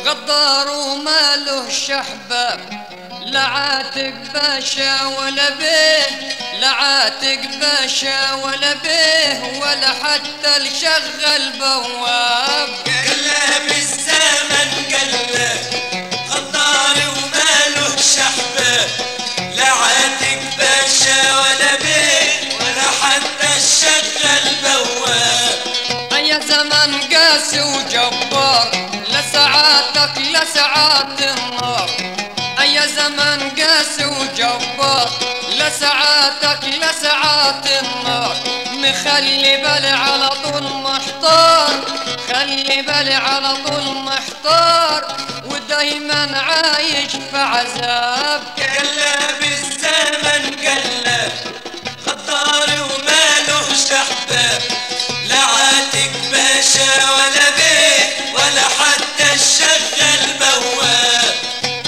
غدار وما له شحبة لا عاتق باشا ولا بيه لا عاتق باشا ولا بيه ولا حتى الشغل بواب قلب الزمن قلب غدار وماله شحبه لا عاتق باشا ولا بيه ولا حتى الشغل بواب يا زمن قاسي وجبار لساعاتك لساعات النار يا زمن قاسي وجبار لساعاتك لساعات النار مخلي بالي على طول محتار خلي بالي على طول محتار ودايما عايش في عذاب قلب الزمن قلب غدار وماله شحبه لا عاتق باشا ولا بيه ولا حتى الشغل بواب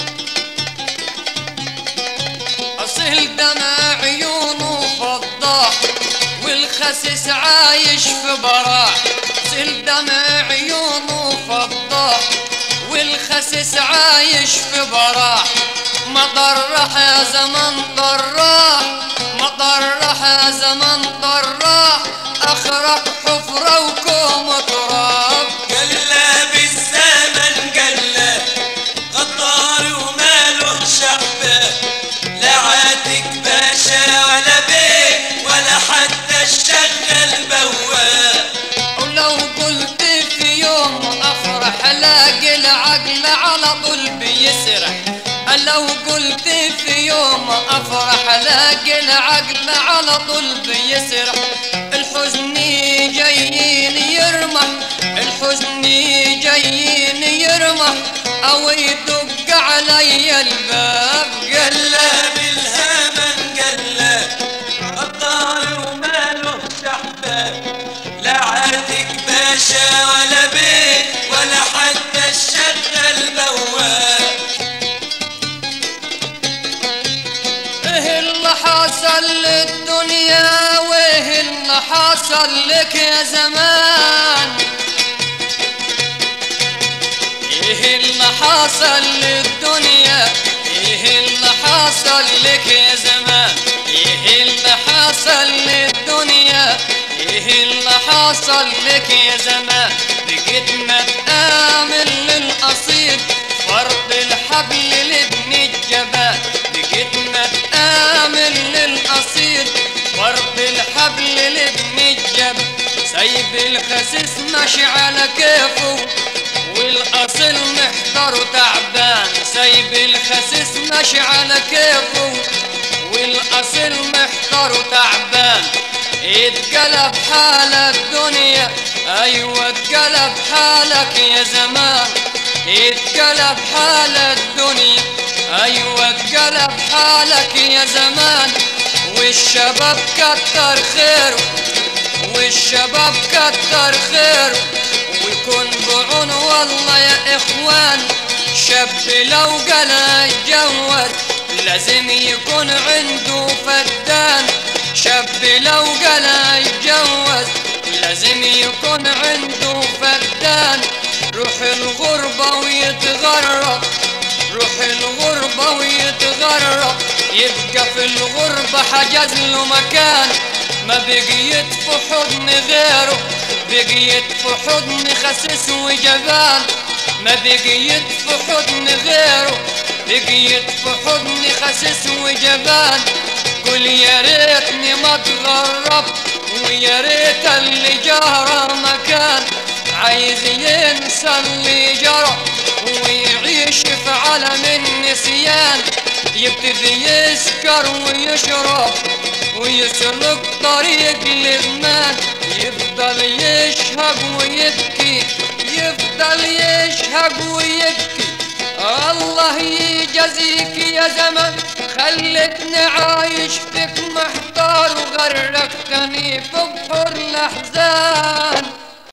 أصيل دمع عيونه فضاح والخسيس عايش في براح أصيل دمع عيونه فضاح والخسيس عايش في براح مطرح يا زمن طراح مطرح يا زمن طراح أخرق حفرة وكوم تراب قلب الزمن قلب غدار وماله شحبه لا عاتق باشا ولا بيه ولا حتى الشغل بواب ولو قلت في يوم افرح الاقي العقل على طول بيسرح لو قلت في يوم افرح الاقي العقل على طول بيسرح الحزن جايين يرمح الحزن جايين يرمح او يدق علي الباب قال قلب الهمن قلب غدار وماله شحبه لا عاتق باشا ولا بيه ولا حتى الشغل بواب ايه اللي حصل للدنيا وايه اللي حصل لك يا زمان ايه اللي حصل للدنيا ايه اللي حصل لك يا زمان ايه اللي حصل للدنيا ايه اللي حصل لك يا زمان بقيت ما تآمن للقصيد فرض الحبل لابن الجبال بقيت ما تآمن للقصيد فرض الحبل لابن الجبل سايب الخسيس ماشي على كيفه والاصل محتار وتعبان سايب الخسيس ماشي على كيفه والاصل محتار وتعبان اتقلب حال الدنيا ايوه اتقلب حالك يا زمان اتقلب حال الدنيا ايوه اتقلب حالك يا زمان والشباب كتر خيره والشباب كتر خيره ويكون بعون والله يا اخوان شاب لو قال اتجوز لازم يكون عنده فدان شاب لو قال اتجوز لازم يكون عنده فدان روح الغربة ويتغرب روح الغربة ويتغرب يبقى في الغربة حجز له مكان ما بقيت في حضن غيره بقيت في حضن خسيس وجبان ما بقيت في حضن غيره بقيت في حضن خسيس وجبان قول يا ريتني ما اتغربت ويا ريت اللي جرى مكان عايز ينسى اللي جرى ويعيش في عالم النسيان يبتدي يسكر ويشرب ويسلك طريق الإدمان يفضل يشهق ويبكي يفضل يشهق ويبكي الله يجازيك يا زمن خلتني عايش فيك محتار وغرقتني في بحر الأحزان